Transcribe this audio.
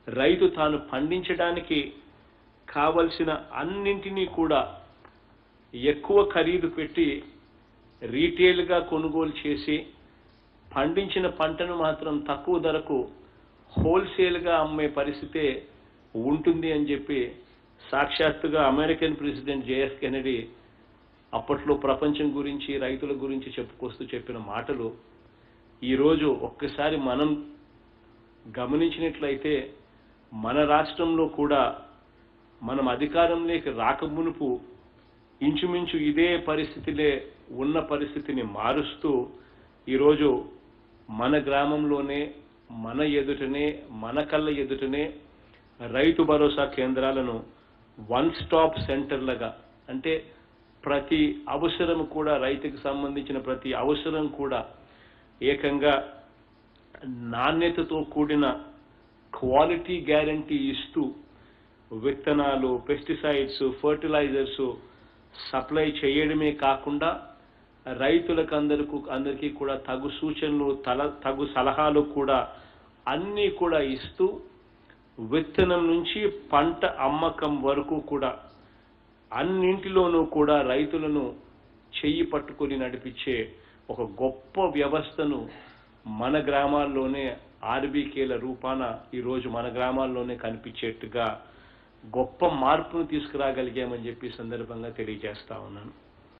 రైతు తాను పండించడానికి కావలసిన అన్నింటినీ కూడా ఎక్కువ ఖరీదు పెట్టి రీటైల్గా కొనుగోలు చేసి పండించిన పంటను మాత్రం తక్కువ ధరకు హోల్సేల్గా అమ్మే పరిస్థితే ఉంటుంది అని చెప్పి సాక్షాత్తుగా అమెరికన్ ప్రెసిడెంట్ జేఎఫ్ కెనడీ అప్పట్లో ప్రపంచం గురించి రైతుల గురించి చెప్పుకొస్తూ చెప్పిన మాటలు ఈరోజు ఒక్కసారి మనం గమనించినట్లయితే మన రాష్ట్రంలో కూడా మనం అధికారంలోకి రాకమునుపు ఇంచుమించు ఇదే పరిస్థితిలే ఉన్న పరిస్థితిని మారుస్తూ ఈరోజు మన గ్రామంలోనే మన ఎదుటనే మన కళ్ళ ఎదుటనే రైతు భరోసా కేంద్రాలను వన్ స్టాప్ సెంటర్లుగా అంటే ప్రతి అవసరం కూడా రైతుకు సంబంధించిన ప్రతి అవసరం కూడా ఏకంగా నాణ్యతతో కూడిన క్వాలిటీ గ్యారంటీ ఇస్తూ విత్తనాలు పెస్టిసైడ్స్ ఫర్టిలైజర్స్ సప్లై చేయడమే కాకుండా రైతులకు అందరికీ అందరికీ కూడా తగు సూచనలు తల తగు సలహాలు కూడా అన్నీ కూడా ఇస్తూ విత్తనం నుంచి పంట అమ్మకం వరకు కూడా అన్నింటిలోనూ కూడా రైతులను చెయ్యి పట్టుకొని నడిపించే ఒక గొప్ప వ్యవస్థను మన గ్రామాల్లోనే ఆర్బీకేల రూపాన ఈరోజు మన గ్రామాల్లోనే కనిపించేట్టుగా గొప్ప మార్పును తీసుకురాగలిగామని చెప్పి ఈ సందర్భంగా తెలియజేస్తా ఉన్నాను